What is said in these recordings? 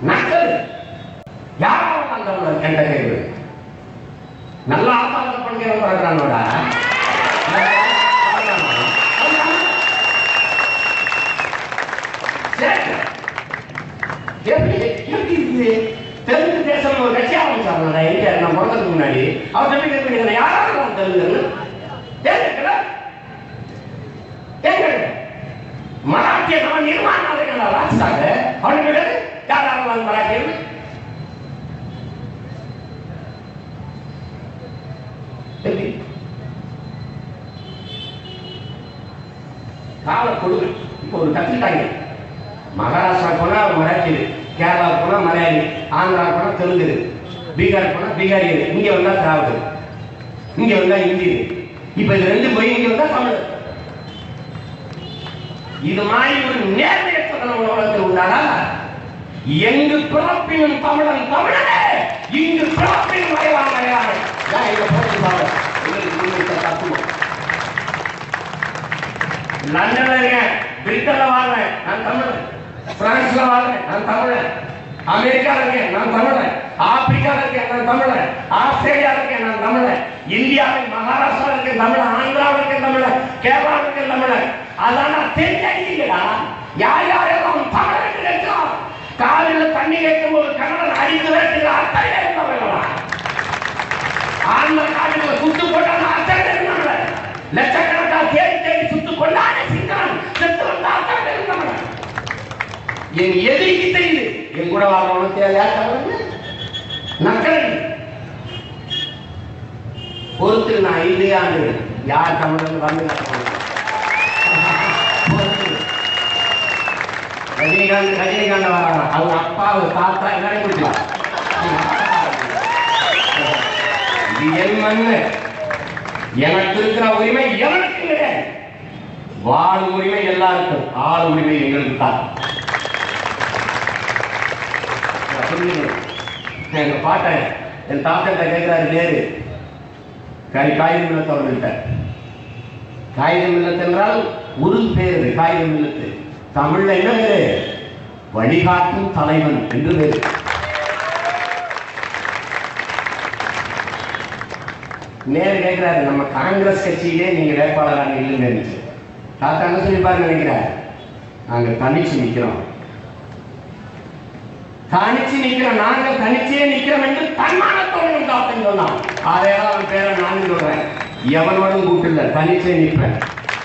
நக்கல் யாராவது அந்த கெட்ட கேள்வி நல்ல ஆத்தாளத்தை பண்ணிக்கிறவன் பிறக்கிறானோட எப்படி எப்படி இருக்குது தெலுங்கு தேசம் ஒரு கட்சி ஆரம்பிச்சாங்க எங்க நான் பிறந்ததுக்கு முன்னாடி அவர் சொல்லி கேட்குறீங்க யாராவது நான் தெலுங்குன்னு கேட்கல கேட்கல மராட்டிய நம்ம நிர்மாணம் ராஜ்தாக அவனுக்கு யாராவது மராட்டியன் எப்படி கால கொடுமை இப்போ ஒரு கத்துட்டாங்க மகாராஷ்டிரா போனா மராத்தி கேரளா போனா மலையாளி ஆந்திரா போனா தெலுங்கு பீகார் போனா பீகாரி இங்க வந்தா திராவிடு இங்க வந்தா ஹிந்தி இப்ப இது ரெண்டு போய் இங்க வந்தா தமிழ் இது மாதிரி ஒரு நேர்மையற்ற நம்ம உலகத்தில் உண்டானா எங்கு பிறப்பினும் தமிழன் தமிழனே இங்கு பிறப்பினும் மறைவான் மறைவான் இதான் எங்க போட்டி பாருங்க உங்களுக்கு முன்னிட்ட தத்துவம் லண்டன்ல இருக்கேன் பிரிட்டன்ல வாழ்றேன் நான் தமிழன் பிரான்ஸ்ல வாழ்றேன் நான் தமிழன் அமெரிக்கால இருக்கேன் நான் தமிழன் ஆப்பிரிக்கால இருக்கேன் நான் தமிழன் ஆஸ்திரேலியா இருக்கேன் நான் தமிழன் இந்தியாவில் மகாராஷ்டிரா இருக்கேன் தமிழன் ஆந்திராவில் இருக்கேன் தமிழன் கேரளா இருக்கேன் தமிழன் அதான் நான் தெரிஞ்சா யார் யாரெல்லாம் தமிழன் என்று நினைக்கிறோம் காலையில் தண்ணி கேட்கும் போது கணவன் அடித்து விரட்டுகிற அத்தனை இருந்தவர்களா ஆந்திர காடுகளை சுட்டு போட்டாங்க அத்தனை இருந்தவங்க லட்சக்கணக்கான தேடி தேடி சுட்டு கொண்டானே சிங்கான் செத்து வந்த அத்தனை இருந்தவங்க என் எதிரிக்கு தெரியுது என் கூட வாழ்றவனுக்கு தேவையா தவறு நக்கல் பொறுத்து நான் ஐந்து ஆண்டு யார் தமிழன் வந்து கட்டணும் ரஜினிகாந்த் ரஜினிகாந்த் வராங்க அவங்க அப்பாவை தாத்தா எல்லாரையும் பிடிக்கலாம் இது என் மண்ணு எனக்கு இருக்கிற உரிமை எவனுக்கு கிடையாது வாழும் உரிமை எல்லாருக்கும் ஆள் உரிமை எங்களுக்கு தான் நான் புரிஞ்சுக்கணும். எங்க பாட்டை என் தாத்தன்ட்ட கேட்கிறாரு நேரு கை காகிதம் இல்லத்து அவர்கள்ட்ட காகிதம் இல்லத்து என்றால் ஒரு பேரு காகிதம் இல்லத்து தமிழ்ல என்ன பேரு வழிகாட்டும் தலைவன் என்று பேரு நேரு கேட்கிறாரு நம்ம காங்கிரஸ் கட்சியிலே நீங்க வேட்பாளராக இல்லைன்னு இருந்துச்சு தாத்தா என்ன சொல்லிப்பாரு நினைக்கிறார் நாங்க தனிச்சு நிக்கிறோம் தனிச்சு நிக்கிறோம் நாங்க தனிச்சே நிக்கிறோம் என்று தன்மானத்தோடு தாத்தன் சொன்னான் அதேதான் அவன் பேரை நான் சொல்றேன் எவனோடும் கூப்பிடல தனிச்சே நிற்பேன்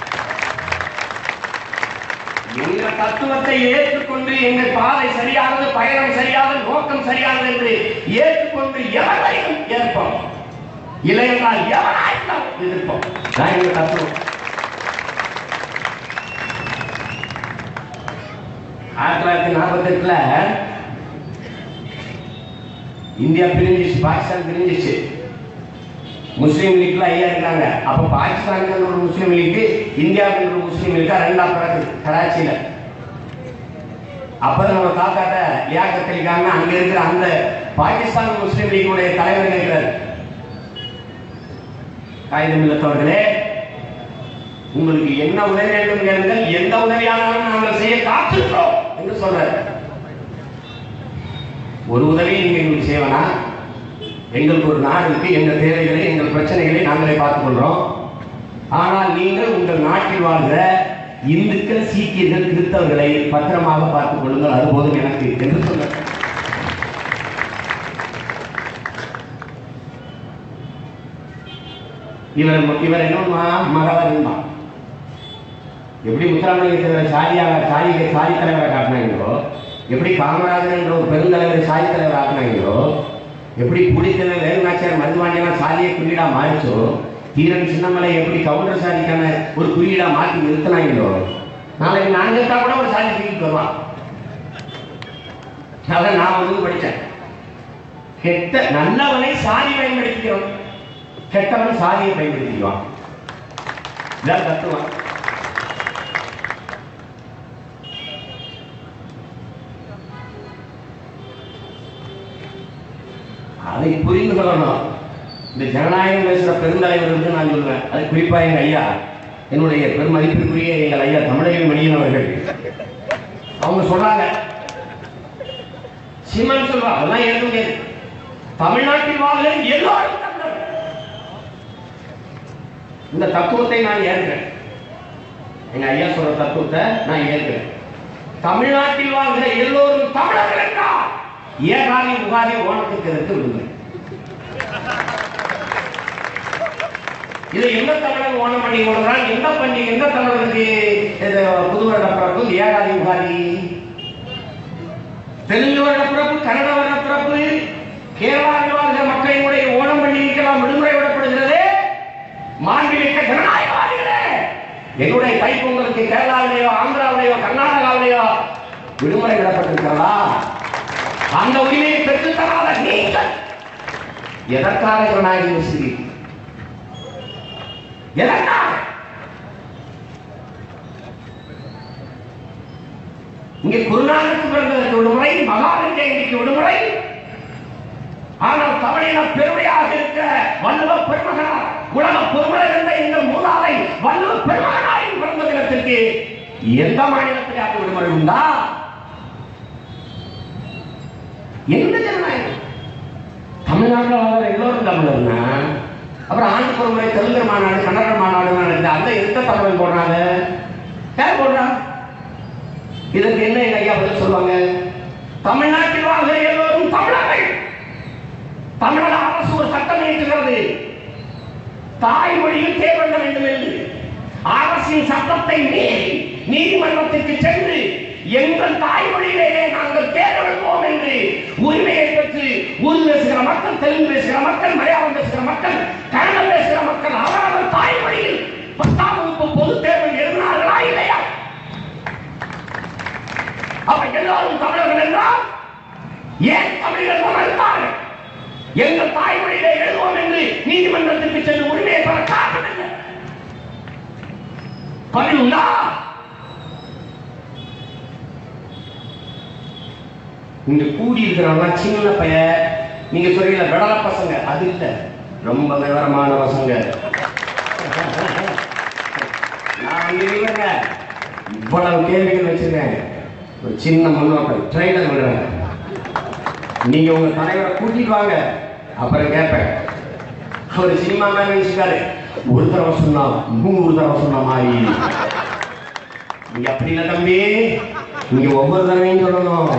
எங்க தத்துவத்தை ஏற்றுக்கொண்டு எங்கள் பாதை சரியானது பயணம் சரியானது நோக்கம் சரியானது என்று ஏற்றுக்கொண்டு எவரையும் ஏற்போம் இல்லை என்றால் எவனாயிருந்தால் எதிர்ப்போம் நான் எங்க தத்துவம் ஆயிரத்தி தொள்ளாயிரத்தி நாற்பத்தி எட்டுல இந்தியா பிரிஞ்சிச்சு பாகிஸ்தான் பிரிஞ்சிச்சு முஸ்லீம் லீக்ல ஐயா இருக்காங்க அப்ப பாகிஸ்தானுக்கு ஒரு முஸ்லீம் லீக் இந்தியாவுக்கு ஒரு முஸ்லீம் லீக் ரெண்டா பிறகு கராச்சியில அப்ப நம்ம தாத்தாட்ட லியாக்கத் அலி கான் அங்க இருக்கிற அந்த பாகிஸ்தான் முஸ்லீம் லீக்குடைய தலைவர் கேட்கிறார் காகிதம் இல்லத்தவர்களே உங்களுக்கு என்ன உதவி வேண்டும் கேளுங்கள் எந்த உதவியானாலும் நாங்கள் செய்ய காத்திருக்கிறோம் என்று சொல்றாரு ஒரு உதவியை நீங்க எங்களுக்கு செய்வனா எங்களுக்கு ஒரு நாடு இருக்கு எங்கள் தேவைகளை எங்கள் பிரச்சனைகளை நாங்களே பார்த்துக் கொள்றோம் ஆனால் நீங்கள் உங்கள் நாட்டில் வாழ்கிற இந்துக்கள் சீக்கியர்கள் கிறிஸ்தவர்களை பத்திரமாக பார்த்துக் கொள்ளுங்கள் அது போதும் எனக்கு என்று சொல்றாரு இவர் இவர் என்ன மகவரிமா எப்படி முத்துராமலிங்க சாதியாக சாதி சாதி தலைவரை காட்டினாங்களோ எப்படி காமராஜர் என்ற ஒரு பெருந்தலைவரை சாதி தலைவர் ஆக்கினாங்களோ எப்படி புலித்தலைவர் வேலுநாச்சியார் மருதுவாண்டியெல்லாம் சாதியை குறியீடா மாறிச்சோ தீரன் சின்னமலை எப்படி கவுண்டர் சாதிக்கான ஒரு குறியீடா மாற்றி நிறுத்தினாங்களோ நாளைக்கு நான் கேட்டா கூட ஒரு சாதி தூக்கிட்டு வருவான் அதான் நான் வந்து படித்தேன் கெட்ட நல்லவனை சாதி பயன்படுத்திக்கிறோம் கெட்டவன் சாதியை பயன்படுத்திக்குவான் இதான் தத்துவம் அதை புரிந்து கொள்ளணும் இந்த ஜனநாயகம் பேசுற பெருந்தலைவர்களுக்கு நான் சொல்றேன் அது குறிப்பா எங்க ஐயா என்னுடைய பெருமதிப்பிற்குரிய எங்கள் ஐயா தமிழக மணியன் அவர்கள் அவங்க சொல்றாங்க சீமான் சொல்வா அதெல்லாம் ஏற்க முடியாது தமிழ்நாட்டில் வாழ்கிற எல்லாரும் தமிழர் இந்த தத்துவத்தை நான் ஏற்கிறேன் எங்க ஐயா சொல்ற தத்துவத்தை நான் ஏற்கிறேன் தமிழ்நாட்டில் வாழ்கிற எல்லோரும் தமிழர்கள் என்றால் ஏகாதி உகாதி ஓணத்துக்கு இருக்கு விடுங்க இது எந்த தமிழன் ஓணம் பண்டிகை கொள்கிறான் எந்த பண்டிகை எந்த தமிழருக்கு இது புது வருட பிறப்பு ஏகாதி உகாதி தெலுங்கு வருட பிறப்பு கன்னட வருட பிறப்பு கேரளாவில் வாழ்கிற மக்களினுடைய ஓணம் பண்டிகைக்கெல்லாம் விடுமுறை விடப்படுகிறது மாண்புமிக்க ஜனநாயகவாதிகளே என்னுடைய தைப்பொங்கலுக்கு கேரளாவிலேயோ ஆந்திராவிலேயோ கர்நாடகாவிலேயோ விடுமுறை விடப்பட்டிருக்கிறதா அந்த உரிமையை பெற்று தராத நீங்கள் எதற்காக ஜனநாயகம் பேசுகிறீர்கள் எதற்காக இங்கே குருநானக்கு பிறந்ததற்கு விடுமுறை மகாவீர் ஜெயந்திக்கு விடுமுறை ஆனால் தமிழின பெருமையாக இருக்க வள்ளுவ பெருமகனார் உலக பெருமை இருந்த இந்த மூதாதை வள்ளுவ பெருமகனாரின் பிறந்த தினத்திற்கு எந்த மாநிலத்திலாவது விடுமுறை உண்டா எந்த ஜனநாயகம் தமிழ்நாட்டில் வாழ்ற எல்லோரும் தமிழர்னா அப்புறம் ஆண்டுக்கு ஒரு முறை தெலுங்கு மாநாடு கன்னட மாநாடு நடக்குது அந்த எந்த தமிழன் போடுறாங்க யார் போடுறா இதற்கு என்ன எங்க ஐயா பதில் சொல்லுவாங்க தமிழ்நாட்டில் வாழ்கிற எல்லோரும் தமிழர்கள் தமிழக அரசு ஒரு சட்டம் இயற்றுகிறது தாய்மொழியில் தேர்வெண்ண வேண்டும் என்று அரசின் சட்டத்தை மீறி நீதிமன்றத்திற்கு சென்று எங்கள் தாய்மொழியிலேயே நாங்கள் தேர்வெடுப்போம் என்று உரிமையை பெற்று உருது பேசுகிற மக்கள் தெலுங்கு பேசுகிற மக்கள் மலையாளம் பேசுகிற மக்கள் கன்னடம் பேசுகிற மக்கள் அவரவர் தாய்மொழியில் பத்தாம் வகுப்பு பொதுத் தேர்வில் எழுதினார்களா இல்லையா அப்ப எல்லாரும் தமிழர்கள் என்றால் ஏன் தமிழர்கள் மறுத்தார்கள் எங்கள் தாய்மொழியிலே எழுதுவோம் என்று நீதிமன்றத்திற்கு சென்று உரிமையை பெற காரணம் என்ன பதில் உண்டா இங்க கூடி இருக்கிறவங்க சின்ன பையன் நீங்க சொல்றீங்க விடல பசங்க அது இல்ல ரொம்ப விவரமான பசங்க நான் வந்து இல்லைங்க இவ்வளவு கேள்விகள் வச்சிருக்கேன் ஒரு சின்ன முன்னோட்டம் ட்ரெயினர் விடுறேன் நீங்க உங்க தலைவரை கூட்டிட்டு வாங்க அப்புறம் கேட்பேன் அவர் சினிமா மேல நினைச்சுக்காரு ஒரு தடவை சொன்னா நூறு தடவை சொன்ன மாதிரி நீங்க அப்படி இல்ல தம்பி நீங்க ஒவ்வொரு தடவையும் சொல்லணும்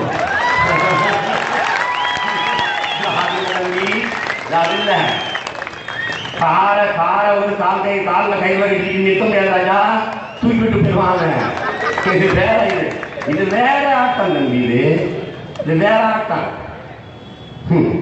அது இல்ல தம்பி அது இல்ல காரை காரை வந்து கால் கை காலில் கை வரை நிறுத்த முடியாது ராஜா தூக்கி விட்டு போயிடுவாங்க இது வேற இது இது வேற ஆட்டம் தம்பி இது இது வேற ஆட்டம் ஹம்.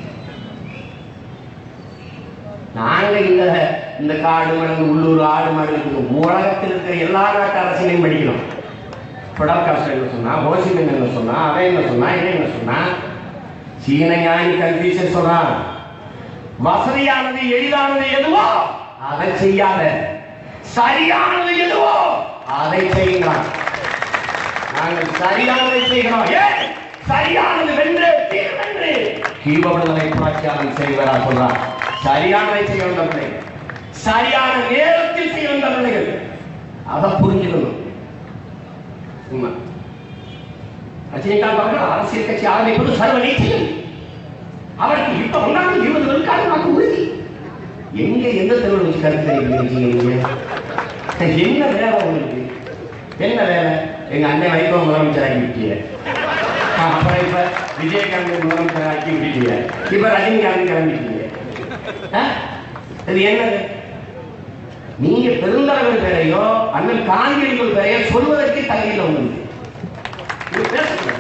நாங்க இந்த இந்த காடு மடங்கு உள்ளூர் ஆடு மாடு இருக்குது உலகத்தில் இருக்கிற எல்லா நாட்டு அரசியலையும் படிக்கிறோம் பிடல் காஸ்ட் என்ன சொன்னா ஹோசிமின் என்ன சொன்னா அவன் என்ன சொன்னா இவன் என்ன சொன்னா சீன ஞானி கன்ஃபியூஷன் சொல்றான் வசதியானது எளிதானது எதுவோ அதை செய்யாத சரியானது எதுவோ அதை செய்யுங்கள் நாங்கள் சரியானதை செய்கிறோம் ஏன் சரியானது வென்று தீர்வென்று கீபவிடுதலை புரட்சியாளன் செய்வரா சொல்றார் சரியானதை செய்ய வந்த பிள்ளைகள் சரியான நேரத்தில் செய்ய வந்த பிள்ளைகள் அதை புரிஞ்சுக்கணும் உண்மை ரஜினிகாந்த் அவர்கள் அரசியல் கட்சி ஆரம்பிப்பது சர்வ நிச்சயம் அவருக்கு இப்ப ஒன்றாம் இருபது விழுக்காடு வாக்கு உறுதி எங்க எந்த தெருவில் வச்சு கருத்து தெரிவிக்கிறீங்க என்ன வேலை உங்களுக்கு என்ன வேலை எங்க அண்ணன் வைகோ முதலமைச்சர் ஆக்கி விட்டீங்க அப்புறம் இப்ப விஜயகாந்த் முதலமைச்சர் ஆக்கி விட்டீங்க இப்ப ரஜினிகாந்த் கிளம்பிட்டீங்க ஆ? இது என்னது நீங்க பெருந்தலைவர் பேரையோ அண்ணன் காந்தியடிகள் பேரையோ சொல்வதற்கு தகுதியில் உங்களுக்கு இது பேசக்கூடாது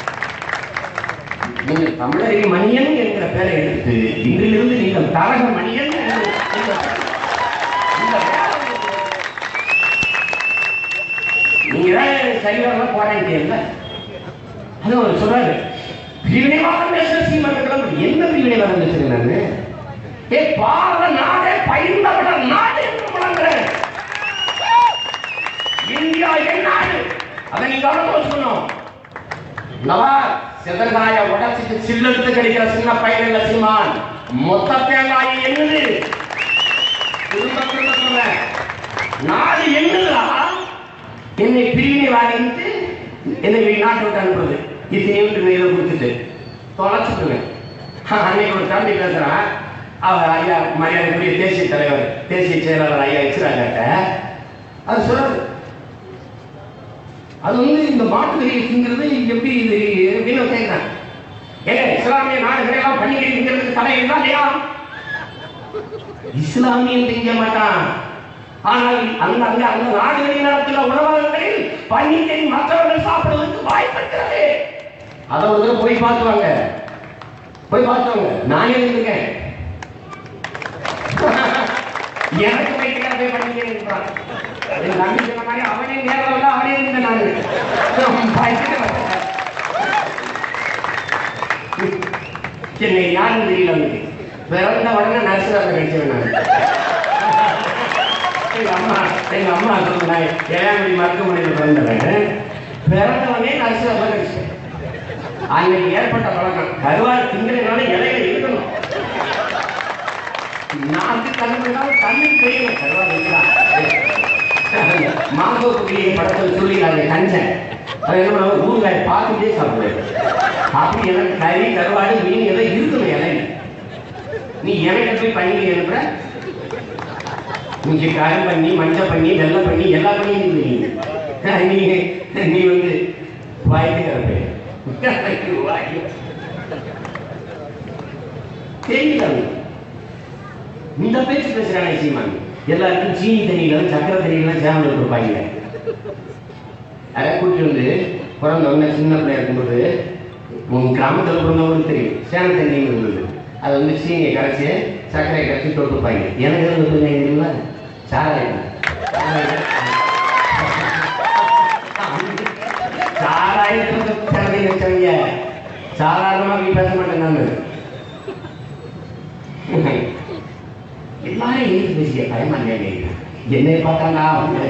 நீங்கள் தமிழரின் மணியன் என்கிற பெயரை எடுத்து இன்றிலிருந்து நீங்கள் தரக மணியன் என்று இந்த- இந்த வேலை நீங்க தான் சரிவரலாம் போராடிட்டீங்கல்ல அது அவர் சொல்றாரு பிரிவினைவாதம் பேசுற சீமானுக்கு என்ன பிரிவினைவாதம் பேசுறேன் நானு ஏ பாரத நாடே பயிர்ந்தவிட நாடு என்று முழங்குறேன் இந்தியா என் நாடு அதை நீங்க கவனமா சொல்லணும் நவா சிதங்காய உடச்சிட்டு சில்லெடுத்து கிடைக்கிற சின்ன பையன் இல்ல சீமான் மொத்த தேங்காய் என்னது திரும்ப திரும்ப சொல்றேன் நாடு என்னதுடா என்னை பிரிவினை வாங்கிட்டு என்னை நாட்டை விட்டு அனுப்புறது இத்தனையும் இதை கொடுத்துட்டு தொலைச்சுக்குவேன் அன்னைக்கு ஒரு தம்பி பேசுறான் அவர் ஐயா மரியாதைக்குரிய தேசிய தலைவர் தேசிய செயலாளர் ஐயா வச்சுறாங்க அது சொல்றது அது வந்து இந்த மாட்டு கறியை திங்கிறது எப்படி இது அப்படின்னு கேட்கிறான் ஏங்க இஸ்லாமிய நாடுகள் எல்லாம் பண்டிகை திங்கிறதுக்கு தடை இருந்தா இல்லையா இஸ்லாமியன் திங்க மாட்டான் ஆனால் அந்த அந்த அந்த நாடுகளில் நடத்துகிற உணவகங்களில் பண்டிகை மற்றவர்கள் சாப்பிடுவதற்கு வாய்ப்பு இருக்கிறது அதை ஒரு தடவை போய் பார்த்துவாங்க போய் பார்த்துவாங்க நான் இருந்திருக்கேன் எனக்கு வைக்கிற போய் பண்டிகை இருக்கிறான் என் தம்பி சொன்ன மாதிரி அவனே நேரம் வந்து அவனே இருந்த நான் பயத்துல சென்னை யாருன்னு தெரியல அவனுக்கு பிறந்த உடனே நர்சராக கிடைச்சவன் நான் எங்க அம்மா எங்க அம்மா சொன்னாங்க ஏழாமணி மருத்துவமனையில் பிறந்தவன் பிறந்தவனே நர்சராக கிடைச்சேன் அன்னைக்கு ஏற்பட்ட பழக்கம் கருவாடு திங்கிறதுனால இலையில இருக்கணும் நாட்டு தலைமையினால் கண்ணில் தெரியணும் கருவாடு இருக்கிறான் மாங்கோ குடியை படத்தில் சொல்லி நான் கஞ்சேன் அது என்ன பண்ணுவாங்க, ஊறுகாய் பார்த்துட்டே சாப்பிடுவேன் அப்படி எனக்கு கறி கருவாடு மீன் எல்லாம் இருக்கணும் இலையில நீ இலையில போய் பண்ணி எழுப்புற நீங்க காரம் பண்ணி மஞ்சள் பண்ணி வெள்ளம் பண்ணி எல்லா பண்ணியும் நீ நீ நீ வந்து வாய்க்கு கிடப்பேன் தெரியல அவனுக்கு. இந்த பேச்சு பேசுறானே சீமான் எல்லாருக்கும் சீனி தண்ணியில சக்கரை தண்ணியில சேனல் கொடுப்பாங்க அதை கூட்டி வந்து பிறந்த உடனே சின்ன பிள்ளையா இருக்கும்போது உன் கிராமத்தில் பிறந்தவங்களுக்கு தெரியும் சேன தண்ணின்னு இருந்தது அதை வந்து சீனியை கரைச்சி சர்க்கரையை கரைச்சி தொட்டுப்பாங்க எனக்கு எதுவும் பிள்ளைங்க தெரியுமா சாராயம் சாராயத்துக்கு திறமை வச்சவங்க சாதாரணமாக நீ பேச மாட்டேன் நான் எல்லாரும் எழுதி பேசிய பயமா இல்லையா என்னை பார்த்தாங்க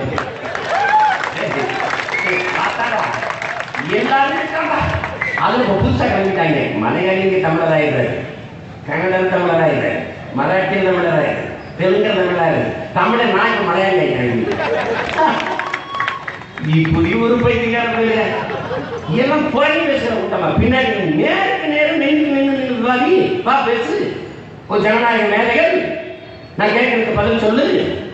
பார்த்தாடா எல்லாரும் இருக்காங்க அதுல இப்ப புதுசா கிளம்பிட்டாங்க மலையாளிங்க தமிழராயிடுறாரு கன்னடம் தமிழராயிடுறாரு மராட்டி தமிழராயிரு தெலுங்கு தமிழராயிரு தமிழர் நான் இப்ப மலையாளி ஆயிட்டாங்க இப்படி ஒரு பைத்தியக்கார எல்லாம் போய் பேசுற கூட்டமா பின்னாடி நேருக்கு நேரம் நின்று நின்று நின்று விவாதி வா பேசு ஒரு ஜனநாயக மேலைகள் நான் கேட்கறதுக்கு பதில் சொல்லு